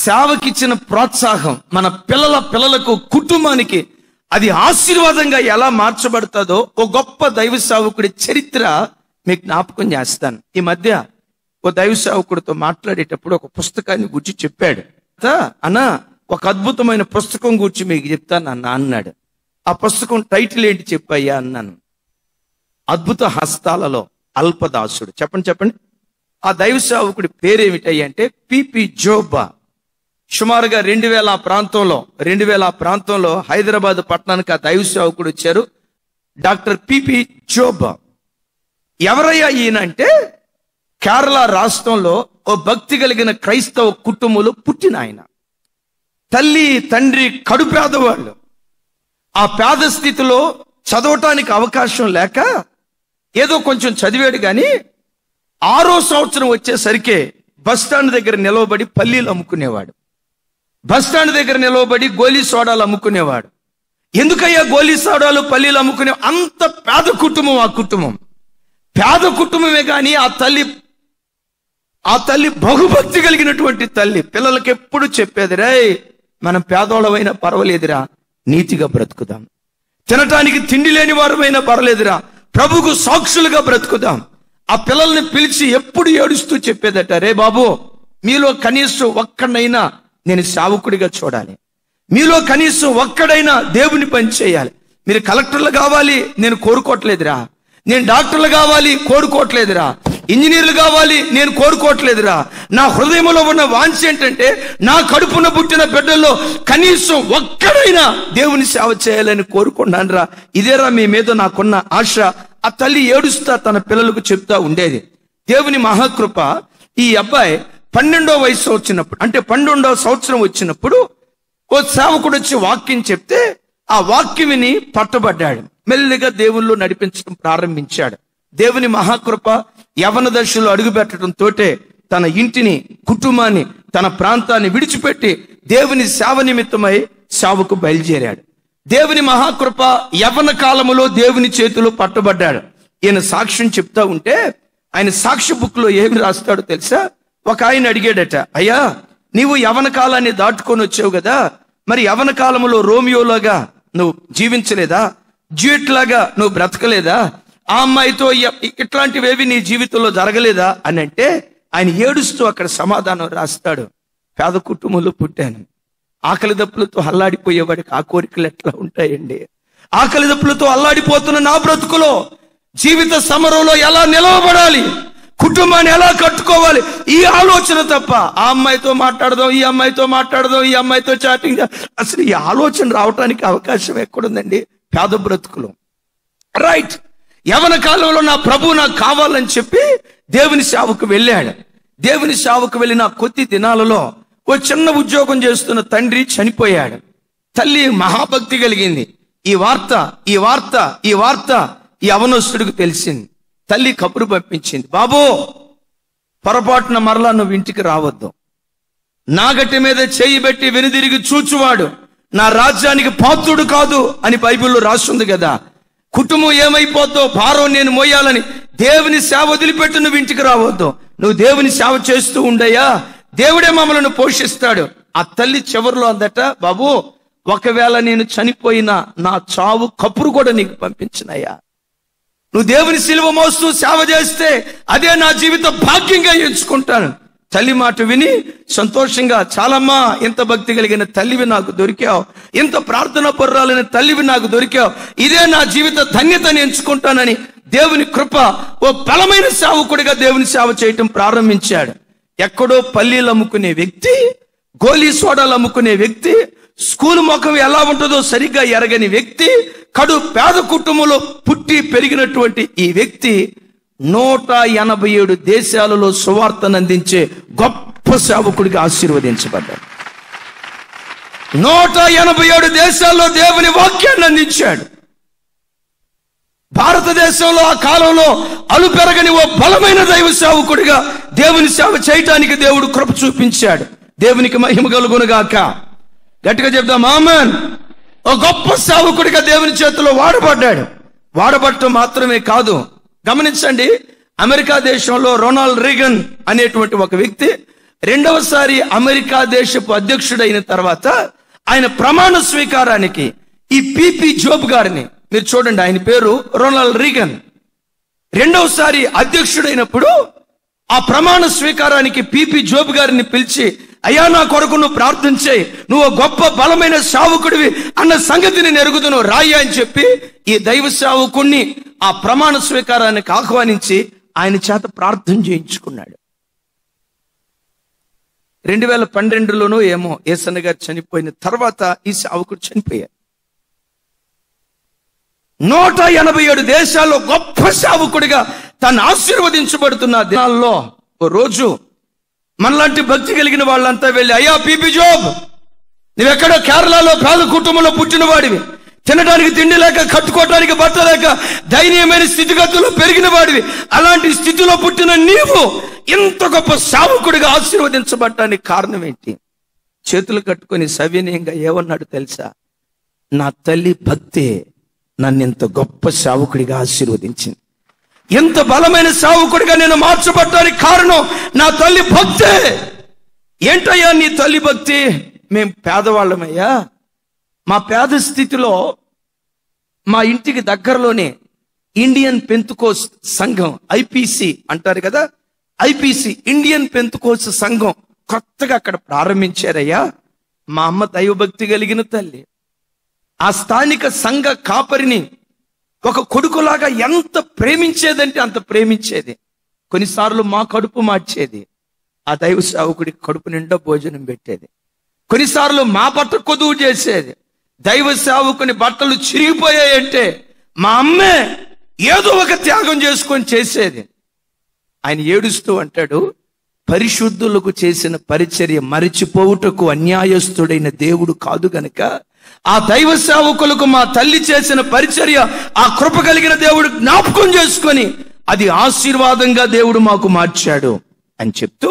సేవకిచ్చిన ప్రోత్సాహం మన పిల్లల పిల్లలకు కుటుంబానికి అది ఆశీర్వాదంగా ఎలా మార్చబడుతుందో ఓ గొప్ప దైవ సేవకుడి చరిత్ర మీకు జ్ఞాపకం చేస్తాను ఈ మధ్య ఓ దైవ సేవకుడితో మాట్లాడేటప్పుడు ఒక పుస్తకాన్ని గురించి చెప్పాడు "తా, అన్నా ఒక అద్భుతమైన పుస్తకం గురించి మీకు చెప్తాను అన్న అన్నాడు ఆ పుస్తకం టైటిల్ ఏంటి చెప్పయ్యా అన్నాను అద్భుత హస్తాలలో అల్పదాసుడు చెప్పండి చెప్పండి ఆ దైవ సేవకుడి పేరేమిటయ్యా అంటే పిపి జోబా సుమారుగా రెండు వేల ఆ ప్రాంతంలో రెండు వేల ఆ ప్రాంతంలో హైదరాబాద్ పట్టణానికి ఆ దైవ సేవకుడు వచ్చారు డాక్టర్ పిపి జోబా ఎవరయ్యా ఈయన అంటే కేరళ రాష్ట్రంలో ఓ భక్తి కలిగిన క్రైస్తవ కుటుంబంలో పుట్టిన ఆయన తల్లి తండ్రి కడు పేదవాళ్ళు ఆ పేద స్థితిలో చదవటానికి అవకాశం లేక ఏదో కొంచెం చదివాడు కానీ ఆరో సంవత్సరం వచ్చేసరికి బస్ స్టాండ్ దగ్గర నిలవబడి పల్లీలు అమ్ముకునేవాడు బస్ స్టాండ్ దగ్గర నిలవబడి గోలీ సోడాలు అమ్ముకునేవాడు ఎందుకయ్యా గోలీ సోడాలు పల్లీలు అమ్ముకునే అంత పేద కుటుంబం ఆ కుటుంబం పేద కుటుంబమే కానీ ఆ తల్లి ఆ తల్లి బహుభక్తి కలిగినటువంటి తల్లి పిల్లలకి ఎప్పుడు చెప్పేది రే మనం పేదోళమైనా పర్వాలేదురా నీతిగా బ్రతుకుదాం తినటానికి తిండి లేని వారమైనా పర్వాలేదురా ప్రభుకు సాక్షులుగా బ్రతుకుదాం ఆ పిల్లల్ని పిలిచి ఎప్పుడు ఏడుస్తూ చెప్పేదట రే బాబు మీలో కనీసం ఒక్కడైనా నేను సావుకుడిగా చూడాలి మీలో కనీసం ఒక్కడైనా దేవుని పని చేయాలి మీరు కలెక్టర్లు కావాలి నేను కోరుకోవట్లేదురా నేను డాక్టర్లు కావాలి కోరుకోవట్లేదురా ఇంజనీర్లు కావాలి నేను కోరుకోవట్లేదురా నా హృదయంలో ఉన్న వాంఛ ఏంటంటే నా కడుపున పుట్టిన బిడ్డల్లో కనీసం ఒక్కడైనా దేవుని సేవ చేయాలని కోరుకున్నానురా ఇదేరా మీ మీద నాకున్న ఆశ ఆ తల్లి ఏడుస్తా తన పిల్లలకు చెప్తా ఉండేది దేవుని మహాకృప ఈ అబ్బాయి పన్నెండో వయసు వచ్చినప్పుడు అంటే పన్నెండవ సంవత్సరం వచ్చినప్పుడు ఓ సేవకుడు వచ్చి వాక్యం చెప్తే ఆ వాక్యం విని పట్టబడ్డాడు మెల్లిగా దేవుళ్ళు నడిపించడం ప్రారంభించాడు దేవుని మహాకృప యవన దశలో అడుగుపెట్టడం తోటే తన ఇంటిని కుటుంబాన్ని తన ప్రాంతాన్ని విడిచిపెట్టి దేవుని సేవ నిమిత్తమై సేవకు బయలుదేరాడు దేవుని మహాకృప యవన కాలములో దేవుని చేతిలో పట్టబడ్డాడు ఈయన సాక్ష్యం చెప్తా ఉంటే ఆయన సాక్ష్య బుక్ లో ఏమి రాస్తాడో తెలుసా ఒక ఆయన అడిగాడట అయ్యా నీవు యవన కాలాన్ని దాటుకొని వచ్చావు కదా మరి యవన కాలములో రోమియోలాగా నువ్వు జీవించలేదా జ్యూట్ లాగా నువ్వు బ్రతకలేదా ఆ అమ్మాయితో ఇ- ఇట్లాంటివేవి నీ జీవితంలో జరగలేదా అని అంటే ఆయన ఏడుస్తూ అక్కడ సమాధానం రాస్తాడు పేద కుటుంబంలో పుట్టాను ఆకలి దప్పులతో అల్లాడిపోయేవాడికి ఆ కోరికలు ఎట్లా ఉంటాయండి ఆకలి దప్పులతో అల్లాడిపోతున్న నా బ్రతుకులో జీవిత సమరంలో ఎలా నిలవబడాలి కుటుంబాన్ని ఎలా కట్టుకోవాలి ఈ ఆలోచన తప్ప ఆ అమ్మాయితో మాట్లాడదాం ఈ అమ్మాయితో మాట్లాడదాం ఈ అమ్మాయితో చాటింగ్ అసలు ఈ ఆలోచన రావడానికి అవకాశం ఎక్కడుందండి పేద బ్రతుకులు రైట్ యవన కాలంలో నా ప్రభు నాకు కావాలని చెప్పి దేవుని సేవకు వెళ్ళాడు దేవుని సేవకు వెళ్ళిన కొద్ది దినాలలో ఓ చిన్న ఉద్యోగం చేస్తున్న తండ్రి చనిపోయాడు తల్లి మహాభక్తి కలిగింది ఈ వార్త ఈ వార్త ఈ వార్త ఈ అవనస్తుడికి తెలిసింది తల్లి కబురు పంపించింది బాబు పొరపాటున మరలా నువ్వు ఇంటికి రావద్దు నాగటి మీద చేయి పెట్టి వెనుదిరిగి చూచువాడు నా రాజ్యానికి పాత్రుడు కాదు అని బైబిల్లో రాస్తుంది కదా కుటుంబం ఏమైపోద్దో భారం నేను మోయాలని దేవుని సేవ వదిలిపెట్టి నువ్వు ఇంటికి రావద్దు నువ్వు దేవుని సేవ చేస్తూ ఉండయ్యా దేవుడే మమ్మల్ని పోషిస్తాడు ఆ తల్లి చివరిలో అందట బాబు ఒకవేళ నేను చనిపోయినా నా చావు కపురు కూడా నీకు పంపించినయ్యా నువ్వు దేవుని సిలువ మోస్తూ సేవ చేస్తే అదే నా జీవిత భాగ్యంగా ఎంచుకుంటాను తల్లి మాట విని సంతోషంగా చాలమ్మా ఇంత భక్తి కలిగిన తల్లివి నాకు దొరికావు ఇంత ప్రార్థన పర్రాలని తల్లివి నాకు దొరికావు ఇదే నా జీవిత ధన్యతని ఎంచుకుంటానని దేవుని కృప ఓ బలమైన సేవకుడిగా దేవుని సేవ చేయటం ప్రారంభించాడు ఎక్కడో పల్లీలు అమ్ముకునే వ్యక్తి గోలీ సోడాలు అమ్ముకునే వ్యక్తి స్కూల్ ముఖం ఎలా ఉంటుందో సరిగ్గా ఎరగని వ్యక్తి కడు పేద కుటుంబంలో పుట్టి పెరిగినటువంటి ఈ వ్యక్తి నూట ఎనభై ఏడు దేశాలలో సువార్తను అందించే గొప్ప సేవకుడిగా ఆశీర్వదించబడ్డాడు నూట ఎనభై ఏడు దేశాల్లో దేవుని వాక్యాన్ని అందించాడు భారతదేశంలో ఆ కాలంలో అలుపెరగని ఓ బలమైన దైవ సేవకుడిగా దేవుని సేవ చేయటానికి దేవుడు కృప చూపించాడు దేవునికి మహిమ కలుగునుగాక గట్టిగా చెప్దాం ఆమెన్ ఓ గొప్ప సేవకుడిగా దేవుని చేతిలో వాడబడ్డాడు వాడబడటం మాత్రమే కాదు గమనించండి అమెరికా దేశంలో రొనాల్డ్ రీగన్ అనేటువంటి ఒక వ్యక్తి రెండవసారి అమెరికా దేశపు అధ్యక్షుడైన తర్వాత ఆయన ప్రమాణ స్వీకారానికి ఈ పిపి జోబ్ గారిని మీరు చూడండి ఆయన పేరు రొనాల్డ్ రీగన్ రెండవసారి అధ్యక్షుడైనప్పుడు ఆ ప్రమాణ స్వీకారానికి పిపి జోబ్ గారిని పిలిచి అయ్యా నా కొరకు నువ్వు ప్రార్థన చేయి నువ్వు గొప్ప బలమైన సావుకుడివి అన్న సంగతిని నెరుగుదును రాయి అని చెప్పి ఈ దైవ సావుకుణ్ణి ఆ ప్రమాణ స్వీకారానికి ఆహ్వానించి ఆయన చేత ప్రార్థన చేయించుకున్నాడు రెండు వేల పన్నెండులోనూ ఏమో ఏసన్న గారు చనిపోయిన తర్వాత ఈ సావుకుడు చనిపోయారు నూట ఎనభై ఏడు దేశాల్లో గొప్ప సావుకుడిగా తను ఆశీర్వదించబడుతున్న దినాల్లో ఓ రోజు మనలాంటి భక్తి కలిగిన వాళ్ళంతా వెళ్ళి అయ్యా పీపీ జోబ్ నువ్వెక్కడో కేరళలో పేద కుటుంబంలో పుట్టిన వాడివి తినడానికి తిండి లేక కట్టుకోవడానికి బట్ట లేక దయనీయమైన స్థితిగతుల్లో పెరిగిన వాడివి అలాంటి స్థితిలో పుట్టిన నీవు ఇంత గొప్ప సావుకుడిగా ఆశీర్వదించబడటానికి కారణం ఏంటి చేతులు కట్టుకొని సవినయంగా ఏమన్నాడు తెలుసా నా తల్లి భక్తే నన్ను ఇంత గొప్ప సావుకుడిగా ఆశీర్వదించింది ఎంత బలమైన సావుకుడిగా నేను మార్చబడటానికి కారణం నా తల్లి భక్తే ఏంటయ్యా నీ తల్లి భక్తి మేం పేదవాళ్ళమయ్యా మా పేద స్థితిలో మా ఇంటికి దగ్గరలోనే ఇండియన్ పెంతుకోస్ సంఘం ఐపీసీ అంటారు కదా ఐపీసీ ఇండియన్ పెంతుకోస్ సంఘం కొత్తగా అక్కడ ప్రారంభించారయ్యా మా అమ్మ దైవభక్తి కలిగిన తల్లి ఆ స్థానిక సంఘ కాపరిని ఒక కొడుకులాగా ఎంత ప్రేమించేదంటే అంత ప్రేమించేది కొన్నిసార్లు మా కడుపు మార్చేది ఆ దైవ సేవకుడి కడుపు నిండా భోజనం పెట్టేది కొన్నిసార్లు మా బట్ట కొదువు చేసేది దైవ సేవకుని బట్టలు చిరిగిపోయాయంటే మా అమ్మే ఏదో ఒక త్యాగం చేసుకొని చేసేది ఆయన ఏడుస్తూ అంటాడు పరిశుద్ధులకు చేసిన పరిచర్య మరిచిపోవుటకు అన్యాయస్తుడైన దేవుడు కాదు గనుక ఆ దైవ సేవకులకు మా తల్లి చేసిన పరిచర్య ఆ కృప కలిగిన దేవుడు జ్ఞాపకం చేసుకొని అది ఆశీర్వాదంగా దేవుడు మాకు మార్చాడు అని చెప్తూ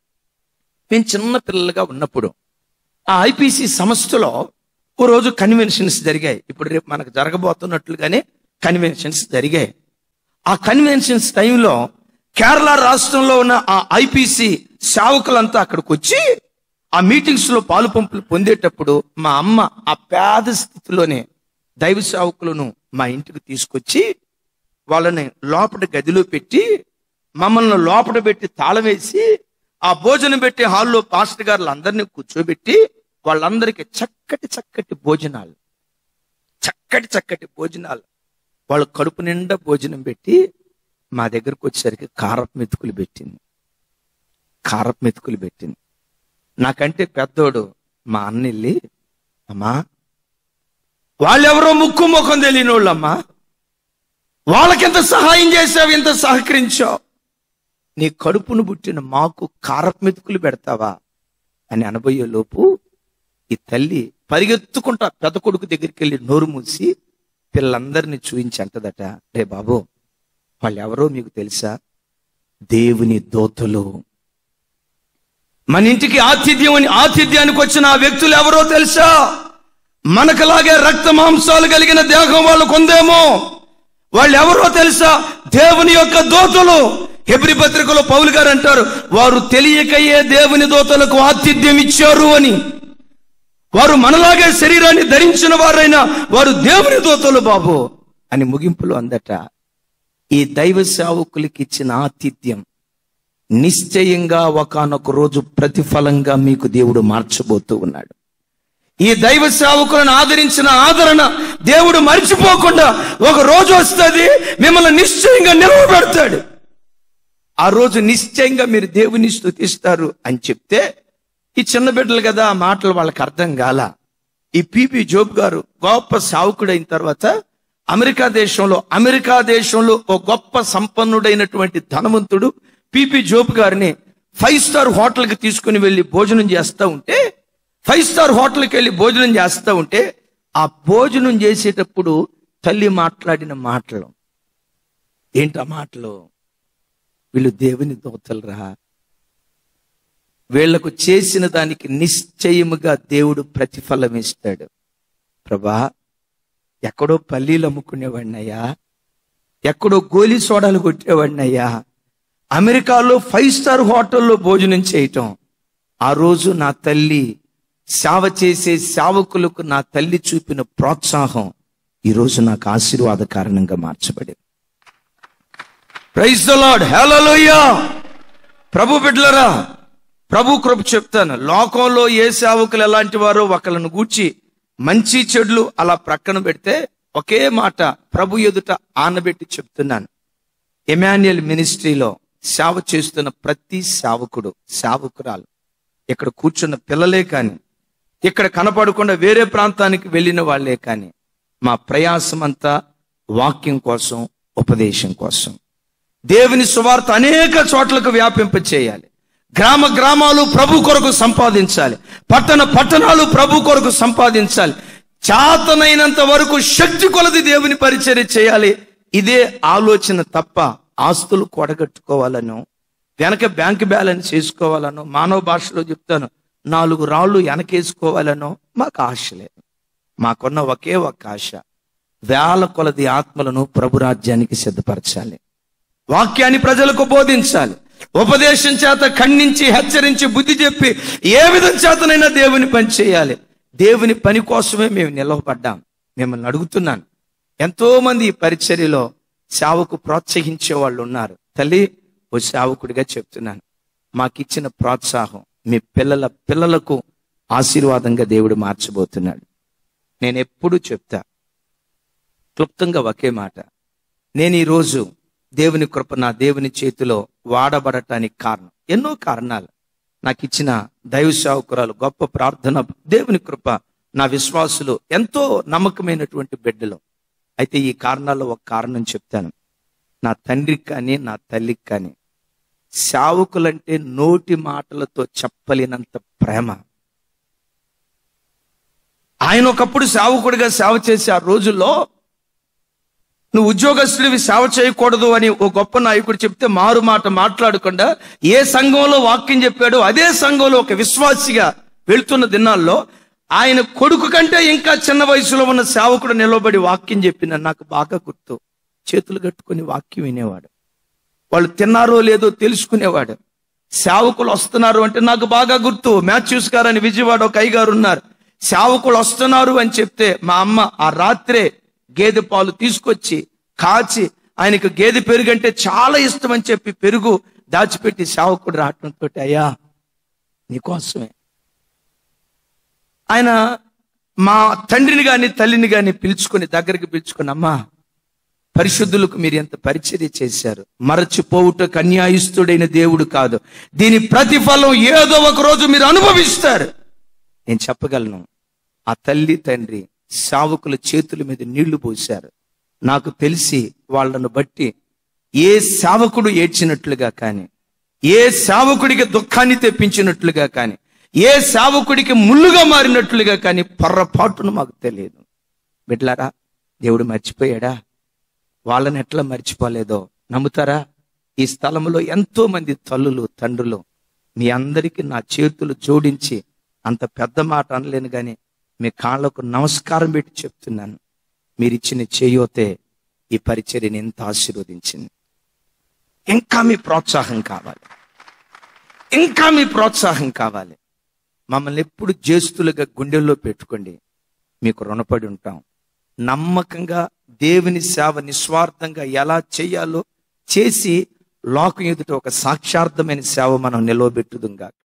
మేము చిన్న పిల్లలుగా ఉన్నప్పుడు ఆ ఐపీసీ సంస్థలో ఓ రోజు కన్వెన్షన్స్ జరిగాయి ఇప్పుడు రేపు మనకు జరగబోతున్నట్లుగానే కన్వెన్షన్స్ జరిగాయి ఆ కన్వెన్షన్స్ టైంలో కేరళ రాష్ట్రంలో ఉన్న ఆ ఐపీసీ సేవకులంతా అక్కడికి వచ్చి ఆ మీటింగ్స్ లో పాలు పంపులు పొందేటప్పుడు మా అమ్మ ఆ పేద స్థితిలోనే దైవ సేవకులను మా ఇంటికి తీసుకొచ్చి వాళ్ళని లోపల గదిలో పెట్టి మమ్మల్ని లోపల పెట్టి తాళం వేసి ఆ భోజనం పెట్టే హాల్లో పాస్టర్ గారులు అందరినీ కూర్చోబెట్టి వాళ్ళందరికీ చక్కటి చక్కటి భోజనాలు చక్కటి చక్కటి భోజనాలు వాళ్ళు కడుపు నిండా భోజనం పెట్టి మా దగ్గరకు వచ్చేసరికి కారపు మెతుకులు పెట్టింది కారపు మెతుకులు పెట్టింది నాకంటే పెద్దోడు మా అన్న వెళ్ళి అమ్మా వాళ్ళెవరో ముక్కు ముఖం తెలియని వాళ్ళమ్మా వాళ్ళకెంత సహాయం చేసావు ఎంత సహకరించావు నీ కడుపును పుట్టిన మాకు కారపు మెతుకులు పెడతావా అని అనబోయే లోపు ఈ తల్లి పరిగెత్తుకుంటా పెద్ద కొడుకు దగ్గరికి వెళ్ళి నోరు మూసి పిల్లలందరినీ చూయించి అంటదట రే బాబు వాళ్ళెవరో మీకు తెలుసా దేవుని దోతలు మన ఇంటికి ఆతిథ్యం అని ఆతిథ్యానికి వచ్చిన ఆ వ్యక్తులు ఎవరో తెలుసా మనకలాగే రక్త మాంసాలు కలిగిన దేహం వాళ్ళకు ఉందేమో వాళ్ళు ఎవరో తెలుసా దేవుని యొక్క దోతలు హెబ్రి పత్రికలో పౌలు గారు అంటారు వారు తెలియకయే దేవుని దోతలకు ఆతిథ్యం ఇచ్చారు అని వారు మనలాగే శరీరాన్ని ధరించిన వారైనా వారు దేవుని దోతలు బాబు అని ముగింపులో అందట ఈ దైవ సేవకులకి ఇచ్చిన ఆతిథ్యం నిశ్చయంగా ఒకానొక రోజు ప్రతిఫలంగా మీకు దేవుడు మార్చబోతూ ఉన్నాడు ఈ దైవ సేవకులను ఆదరించిన ఆదరణ దేవుడు మర్చిపోకుండా ఒక రోజు వస్తుంది మిమ్మల్ని నిశ్చయంగా నిలవబెడతాడు ఆ రోజు నిశ్చయంగా మీరు దేవుని స్తుతిస్తారు అని చెప్తే ఈ చిన్న బిడ్డలు కదా ఆ మాటలు వాళ్ళకి అర్థం కాల ఈ పిపి జోబ్ గారు గొప్ప సావుకుడైన తర్వాత అమెరికా దేశంలో అమెరికా దేశంలో ఒక గొప్ప సంపన్నుడైనటువంటి ధనవంతుడు పిపి జోబ్ గారిని ఫైవ్ స్టార్ హోటల్కి తీసుకుని వెళ్ళి భోజనం చేస్తూ ఉంటే ఫైవ్ స్టార్ హోటల్కి వెళ్ళి భోజనం చేస్తూ ఉంటే ఆ భోజనం చేసేటప్పుడు తల్లి మాట్లాడిన మాటలు ఏంటి ఆ మాటలు వీళ్ళు దేవుని దోతలరా వీళ్లకు చేసిన దానికి నిశ్చయముగా దేవుడు ప్రతిఫలం ఇస్తాడు ప్రభా ఎక్కడో పల్లీలు అమ్ముకునేవాడినయ్యా ఎక్కడో గోలీ సోడాలు కొట్టేవాడినయ్యా అమెరికాలో ఫైవ్ స్టార్ హోటల్లో భోజనం చేయటం ఆ రోజు నా తల్లి సేవ చేసే సేవకులకు నా తల్లి చూపిన ప్రోత్సాహం ఈ రోజు నాకు ఆశీర్వాద కారణంగా మార్చబడింది ప్రైజ్ ద లార్డ్ హల్లెలూయా ప్రభు బిడ్డలరా ప్రభు కృప చెప్తాను లోకంలో ఏ సేవకులు ఎలాంటి వారో ఒకళ్ళను గూర్చి మంచి చెడులు అలా ప్రక్కన పెడితే ఒకే మాట ప్రభు ఎదుట ఆనబెట్టి చెప్తున్నాను ఎమాన్యుయల్ మినిస్ట్రీలో సేవ చేస్తున్న ప్రతి సేవకుడు సేవకురాలు ఇక్కడ కూర్చున్న పిల్లలే కాని ఇక్కడ కనపడకుండా వేరే ప్రాంతానికి వెళ్ళిన వాళ్ళే కాని మా ప్రయాసం అంతా వాక్యం కోసం ఉపదేశం కోసం దేవుని సువార్త అనేక చోట్లకు వ్యాపింప చేయాలి గ్రామ గ్రామాలు ప్రభు కొరకు సంపాదించాలి పట్టణ పట్టణాలు ప్రభు కొరకు సంపాదించాలి చాతనైనంత వరకు శక్తి కొలది దేవుని పరిచర్య చేయాలి ఇదే ఆలోచన తప్ప ఆస్తులు కొడగట్టుకోవాలనో వెనక బ్యాంక్ బ్యాలెన్స్ చేసుకోవాలనో మానవ భాషలో చెప్తాను నాలుగు రాళ్ళు వెనకేసుకోవాలనో మాకు ఆశ లేదు మాకున్న ఒకే ఒక్క ఆశ వేల కొలది ఆత్మలను ప్రభు రాజ్యానికి సిద్ధపరచాలి వాక్యాన్ని ప్రజలకు బోధించాలి ఉపదేశం చేత ఖండించి హెచ్చరించి బుద్ధి చెప్పి ఏ విధం చేతనైనా దేవుని పని చేయాలి దేవుని పని కోసమే మేము నిలవబడ్డాం మిమ్మల్ని అడుగుతున్నాను ఎంతో మంది ఈ పరిచర్యలో సేవకు ప్రోత్సహించే వాళ్ళు ఉన్నారు తల్లి ఓ సేవకుడిగా చెప్తున్నాను మాకిచ్చిన ప్రోత్సాహం మీ పిల్లల పిల్లలకు ఆశీర్వాదంగా దేవుడు మార్చబోతున్నాడు నేను ఎప్పుడూ చెప్తా క్లుప్తంగా ఒకే మాట నేను ఈరోజు దేవుని కృప నా దేవుని చేతిలో వాడబడటానికి కారణం ఎన్నో కారణాలు నాకు ఇచ్చిన దైవ సేవకురాలు గొప్ప ప్రార్థన దేవుని కృప నా విశ్వాసులు ఎంతో నమ్మకమైనటువంటి బిడ్డలు అయితే ఈ కారణాల్లో ఒక కారణం చెప్తాను నా తండ్రికి కానీ నా తల్లికి కానీ సేవకులంటే నోటి మాటలతో చెప్పలేనంత ప్రేమ ఆయన ఒకప్పుడు సేవకుడిగా సేవ చేసే ఆ రోజుల్లో నువ్వు ఉద్యోగస్తుడివి సేవ చేయకూడదు అని ఓ గొప్ప నాయకుడు చెప్తే మారు మాట మాట్లాడకుండా ఏ సంఘంలో వాక్యం చెప్పాడో అదే సంఘంలో ఒక విశ్వాసిగా వెళ్తున్న దినాల్లో ఆయన కొడుకు కంటే ఇంకా చిన్న వయసులో ఉన్న సేవకుడు నిలబడి వాక్యం చెప్పిన నాకు బాగా గుర్తు చేతులు కట్టుకొని వాక్యం వినేవాడు వాళ్ళు తిన్నారో లేదో తెలుసుకునేవాడు సేవకులు వస్తున్నారు అంటే నాకు బాగా గుర్తు మ్యాథ్యూస్ గారు అని విజయవాడ ఒక అయ్యగారు ఉన్నారు సేవకులు వస్తున్నారు అని చెప్తే మా అమ్మ ఆ రాత్రే గేదె పాలు తీసుకొచ్చి కాచి ఆయనకు గేదె పెరుగు అంటే చాలా ఇష్టం అని చెప్పి పెరుగు దాచిపెట్టి సేవకుడు రావటంతో అయ్యా నీకోసమే ఆయన మా తండ్రిని గాని తల్లిని గాని పిలుచుకొని దగ్గరికి పిలుచుకొని అమ్మా పరిశుద్ధులకు మీరు ఎంత పరిచర్య చేశారు మరచిపోవుటకు అన్యాయస్తుడైన దేవుడు కాదు దీని ప్రతిఫలం ఏదో ఒక రోజు మీరు అనుభవిస్తారు నేను చెప్పగలను ఆ తల్లి తండ్రి సావుకుల చేతుల మీద నీళ్లు పోశారు నాకు తెలిసి వాళ్ళను బట్టి ఏ సేవకుడు ఏడ్చినట్లుగా కాని ఏ సేవకుడికి దుఃఖాన్ని తెప్పించినట్లుగా కాని ఏ సేవకుడికి ముళ్ళుగా మారినట్లుగా కాని పొర్రపాటును మాకు తెలియదు బిడ్లారా దేవుడు మర్చిపోయాడా వాళ్ళని ఎట్లా మర్చిపోలేదో నమ్ముతారా ఈ స్థలంలో ఎంతో మంది తల్లులు తండ్రులు మీ అందరికీ నా చేతులు జోడించి అంత పెద్ద మాట అనలేను గాని మీ కాళ్ళకు నమస్కారం పెట్టి చెప్తున్నాను మీరిచ్చిన చేయోతే ఈ పరిచర్యని ఎంత ఆశీర్వదించింది ఇంకా మీ ప్రోత్సాహం కావాలి ఇంకా మీ ప్రోత్సాహం కావాలి మమ్మల్ని ఎప్పుడు జ్యేష్ఠులుగా గుండెల్లో పెట్టుకోండి మీకు రుణపడి ఉంటాం నమ్మకంగా దేవుని సేవ నిస్వార్థంగా ఎలా చేయాలో చేసి లోకం ఎదుట ఒక సాక్షార్థమైన సేవ మనం నిలవబెట్టుదుగా